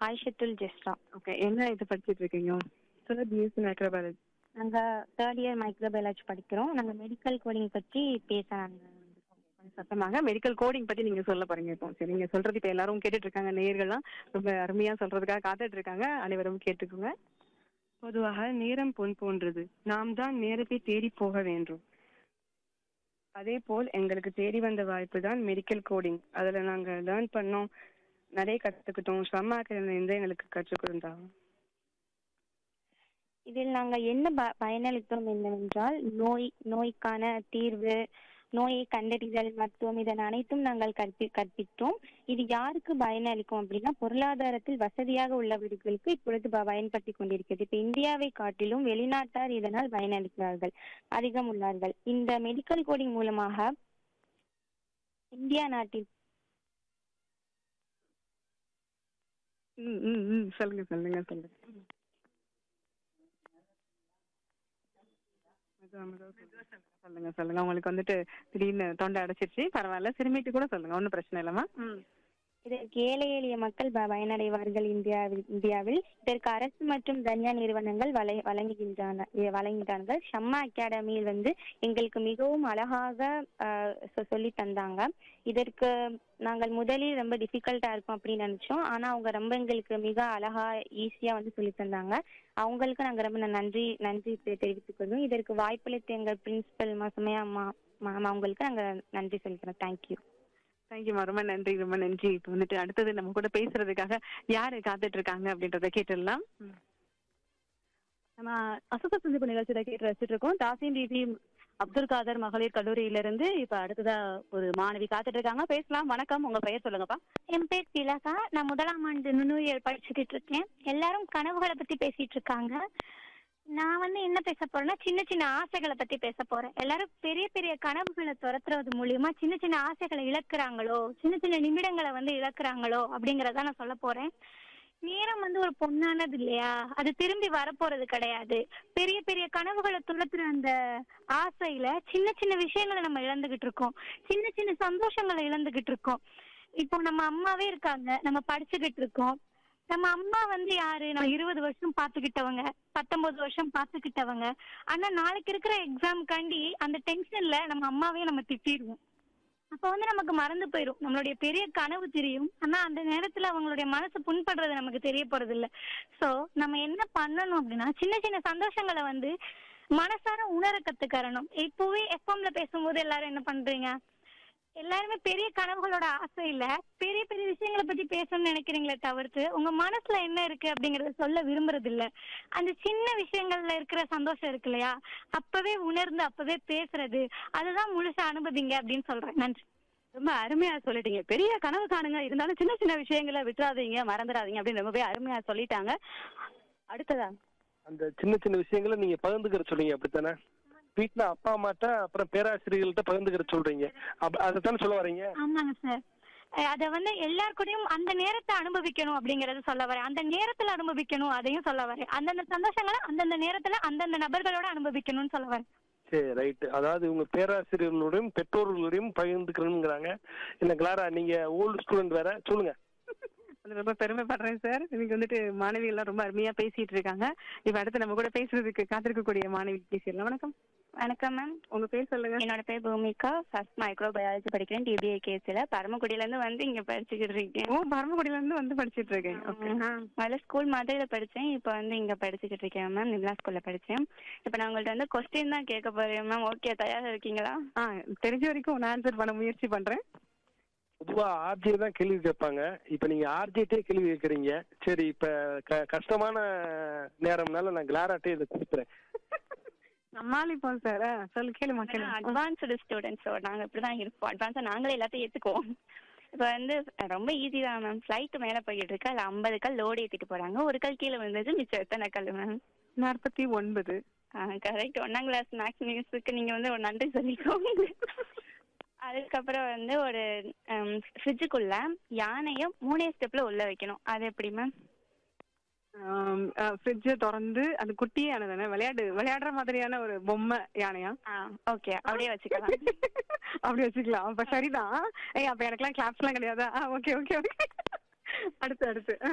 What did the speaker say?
ஆயிஷத்துல் ஜெஸ்ரா okay என்ன இது படிச்சிட்டு இருக்கீங்க சொல்ல பிஎஸ்சி மைக்ரோபயாலஜி நாங்க தேர்ட் இயர் மைக்ரோபயாலஜி படிக்கிறோம் நாங்க மெடிக்கல் கோடிங் பற்றி பேச நாங்க வந்திருக்கோம். சத்தமாக மெடிக்கல் கோடிங் பத்தி நீங்க சொல்ல போறீங்க இப்போ சரி நீங்க சொல்றது இப்ப எல்லாரும் கேட்டுட்டு இருக்காங்க நேயர்கள்லாம் ரொம்ப அருமையா சொல்றதுக்காக காத்துட்டு இருக்காங்க அனைவரும் கேட்டுக்கோங்க பொதுவாக நேரம் பொன் போன்றது நாம் தான் நேரத்தை தேடி போக வேண்டும் அதே போல் எங்களுக்கு தேடி வந்த வாய்ப்பு தான் மெடிக்கல் கோடிங் அதுல நாங்க லேர்ன் பண்ணோம் நிறைய கத்துக்கிட்டோம் ஷம்மா இருந்து எங்களுக்கு கற்றுக் கொடுத்தாங்க இதில் நாங்க என்ன ப- பயனளித்தோம் என்னவென்றால் நோய் நோய்க்கான தீர்வு நோயை கண்டறிதல் மருத்துவம் இதன் அனைத்தும் நாங்கள் கற்பி கற்பித்தோம் இது யாருக்கு பயனளிக்கும் அப்படின்னா பொருளாதாரத்தில் வசதியாக உள்ளவர்களுக்கு இப்பொழுது ப- பயன்படுத்தி கொண்டிருக்கிறது இப்ப இந்தியாவை காட்டிலும் வெளிநாட்டார் இதனால் பயனளிக்கிறார்கள் அதிகம் உள்ளார்கள் இந்த மெடிக்கல் கோடிங் மூலமாக இந்தியா நாட்டில் ம் ம் ம் சொல்லுங்க சொல்லுங்க சொல்லுங்க மெதுவா, மெதுவா சொல்லுங்க. சொல்லுங்க சொல்லுங்க உங்களுக்கு வந்துட்டு திடீர்னு தொண்டை அடைச்சிருச்சு பரவாயில்ல சிறுமிட்டு கூட சொல்லுங்க ஒன்றும் பிரச்சனை இல்லைம்மா ம் இதற்கு ஏழை எளிய மக்கள் ப- பயனடைவார்கள் இந்தியாவில் இந்தியாவில் இதற்கு அரசு மற்றும் தனியார் நிறுவனங்கள் வழை வழங்குகின்றன இ- வழங்குகிறார்கள் ஷம்மா அகாடமியில் வந்து எங்களுக்கு மிகவும் அழகாக ஆஹ், சொ- சொல்லி தந்தாங்க இதற்கு நாங்கள் முதலில் ரொம்ப டிஃபிகல்ட்டா இருக்கும் அப்படின்னு நினைச்சோம் ஆனா அவங்க ரொம்ப எங்களுக்கு மிக அழகா ஈஸியா வந்து சொல்லி தந்தாங்க அவங்களுக்கு நாங்க ரொம்ப ந- நன்றி நன்றி தெ- தெரிவித்துக் கொள்வோம் இதற்கு வாய்ப்பளித்த எங்கள் பிரின்சிபல் மாசமே அம்மா மேம் அவங்களுக்கு நாங்க நன்றி சொல்லிக்கிறோம் தேங்க்யூ தேங்க்யூமா ரொம்ப நன்றி ரொம்ப நன்றி இப்போ வந்துட்டு அடுத்தது நம்ம கூட பேசுறதுக்காக யாரு காத்துட்டு இருக்காங்க அப்படின்றத கேட்டுடலாம் ம். நம்ம அசுக சந்திப்பு நிகழ்ச்சியில கேட்டு ரசிச்சுட்டு இருக்கோம் தாசின் டிபி அப்துல் காதர் மகளிர் கல்லூரியில இருந்து இப்ப அடுத்ததா ஒரு மாணவி காத்துட்டு இருக்காங்க பேசலாம் வணக்கம் உங்க பெயர் சொல்லுங்கப்பா என் பேர் திலகா நான் முதலாம் ஆண்டு நுண்ணுயிரியல் படிச்சுக்கிட்டு இருக்கேன் எல்லாரும் கனவுகளை பத்தி பேசிட்டு இருக்காங்க நான் வந்து என்ன பேச போறேன்னா சின்ன சின்ன ஆசைகளை பத்தி பேச போறேன் எல்லாரும் பெரிய பெரிய கனவுகளை துரத்துறது மூலியமா சின்ன சின்ன ஆசைகளை இழக்குறாங்களோ சின்ன சின்ன நிமிடங்களை வந்து இழக்குறாங்களோ அப்படிங்கறத நான் சொல்ல போறேன் நேரம் வந்து ஒரு பொண்ணானது இல்லையா அது திரும்பி வரப்போறது கிடையாது பெரிய பெரிய கனவுகளை துரத்துற அந்த ஆசையில சின்ன சின்ன விஷயங்களை நம்ம இழந்துகிட்டு இருக்கோம் சின்ன சின்ன சந்தோஷங்களை இழந்துகிட்டு இருக்கோம் இப்போ நம்ம அம்மாவே இருக்காங்க நம்ம படிச்சுக்கிட்டு இருக்கோம் நம்ம அம்மா வந்து யாரு நம்ம இருபது வருஷம் பாத்துக்கிட்டவங்க பத்தொன்பது வருஷம் பாத்துக்கிட்டவங்க ஆனா நாளைக்கு இருக்கிற எக்ஸாம்காண்டி அந்த டென்ஷன்ல நம்ம அம்மாவே நம்ம திட்டிடுவோம் அப்ப வந்து நமக்கு மறந்து போயிடும் நம்மளுடைய பெரிய கனவு தெரியும் ஆனா அந்த நேரத்துல அவங்களுடைய மனசு புண்படுறது நமக்கு தெரிய போறது இல்ல சோ நம்ம என்ன பண்ணணும் அப்படின்னா சின்ன சின்ன சந்தோஷங்களை வந்து மனசார உணர கத்துக்கறணும் இப்பவே எஃப்எம்ல பேசும்போது எல்லாரும் என்ன பண்றீங்க எல்லாருமே பெரிய கனவுகளோட ஆசை இல்ல பெரிய பெரிய விஷயங்களை பத்தி பேசணும்னு நினைக்கிறீங்களே தவிர்த்து உங்க மனசுல என்ன இருக்கு அப்படிங்கறத சொல்ல விரும்புறது இல்ல அந்த சின்ன விஷயங்கள்ல இருக்கிற சந்தோஷம் இருக்கு இல்லையா அப்பவே உணர்ந்து அப்பவே பேசுறது அதுதான் முழுசா அனுபவிங்க அப்படின்னு சொல்றேன் நன்றி ரொம்ப அருமையா சொல்லிட்டீங்க பெரிய கனவு காணுங்க இருந்தாலும் சின்ன சின்ன விஷயங்களை விட்டுறாதீங்க மறந்துடாதீங்க அப்படின்னு ரொம்பவே அருமையா சொல்லிட்டாங்க அடுத்ததா அந்த சின்ன சின்ன விஷயங்களை நீங்க பகிர்ந்துக்கிற சொல்றீங்க அப்படித்தானே வீட்ல அப்பா அம்மாட்ட அப்புறம் பேராசிரியர்கள்ட்ட பகிர்ந்துக்கிற சொல்றீங்க அப்ப அதைத்தானே சொல்ல வரீங்க ஆமாங்க சார் அத வந்து எல்லார் கூடயும் அந்த நேரத்தை அனுபவிக்கணும் அப்படிங்கறது சொல்ல வரேன் அந்த நேரத்துல அனுபவிக்கணும் அதையும் சொல்ல வரேன் அந்தந்த சந்தோஷங்களை அந்தந்த நேரத்துல அந்தந்த நபர்களோட அனுபவிக்கணும்னு சொல்ல வரேன் சரி ரைட் அதாவது உங்க பேராசிரியர்களோடையும் பெற்றோர்களோடையும் பகிர்ந்துக்கிறேங்கிறாங்க இல்ல கிளாரா நீங்க ஓல்டு ஸ்டூடெண்ட் வேற சொல்லுங்க அது ரொம்ப பெருமைப்படுறேன் சார் இன்னைக்கு வந்துட்டு மாணவிகள் எல்லாம் ரொம்ப அருமையா பேசிட்டு இருக்காங்க இப்ப அடுத்து நம்ம கூட பேசுறதுக்கு காத்திருக்கக்கூடிய மாணவி பேசிடலாம் வணக்கம் வணக்கம் மேம் உங்க பேர் சொல்லுங்க என்னோட பேர் பூமிகா ஃபர்ஸ்ட் மைக்ரோ பயாலஜி படிக்கிறேன் டிபிஐ கேஸ்ல பரமக்குடியில இருந்து வந்து இங்க படிச்சுக்கிட்டு இருக்கேன் ஓ பரமக்குடியில இருந்து வந்து படிச்சிட்டு இருக்கேன் ஓகே முதல்ல ஸ்கூல் மதுரையில படிச்சேன் இப்போ வந்து இங்க படிச்சுக்கிட்டு இருக்கேன் மேம் நிம்லா ஸ்கூல்ல படிச்சேன் இப்போ நான் உங்கள்ட்ட வந்து கொஸ்டின் தான் கேட்க போறேன் மேம் ஓகே தயாரா இருக்கீங்களா ஆ தெரிஞ்ச வரைக்கும் நான் ஆன்சர் பண்ண முயற்சி பண்றேன் பொதுவா ஆர்ஜே தான் கேள்வி கேட்பாங்க இப்ப நீங்க ஆர்ஜேட்டே கேள்வி கேட்கறீங்க சரி இப்ப க- கஷ்டமான நேரம்னால நான் கிளாராட்டே இதை கொடுத்துறேன் சமாளிப்போம் சார் சொல்லு கேளுமா கேளு அட்வான்ஸ்டு ஸ்டூடெண்ட்ஸோ நாங்க இப்படிதான் இருப்போம் அட்வான்ஸா நாங்களே எல்லாத்தையும் ஏத்துக்குவோம் இப்போ வந்து ரொம்ப ஈஸி தான் மேம் ஃப்ளைட் மேல போயிட்டு இருக்கு அதுல ஐம்பது கல் லோடு ஏத்திட்டு போறாங்க ஒரு கல் கீழே விழுந்தது மிச்சம் எத்தனை கல் மேம் நாற்பத்தி ஒன்பது கரெக்ட் ஒன்னாம் கிளாஸ் மேக்ஸ் நியூஸுக்கு நீங்க வந்து ஒரு நன்றி சொல்லிக்கோங்க அதுக்கப்புறம் வந்து ஒரு ஃப்ரிட்ஜுக்குள்ள யானையை மூணே ஸ்டெப்ல உள்ள வைக்கணும் அது எப்படி மேம் ஃப்ரிட்ஜை திறந்து அது குட்டியான தானே விளையாடு விளையாடுற மாதிரியான ஒரு பொம்மை யானையா ஆ ஓகே அப்படியே வச்சுக்கலாம் அப்படி வச்சுக்கலாம் அப்ப சரிதான் ஏய் அப்ப எனக்கெல்லாம் கிளாப்ஸ் எல்லாம் கிடையாதா ஓகே ஓகே ஓகே அடுத்து அடுத்து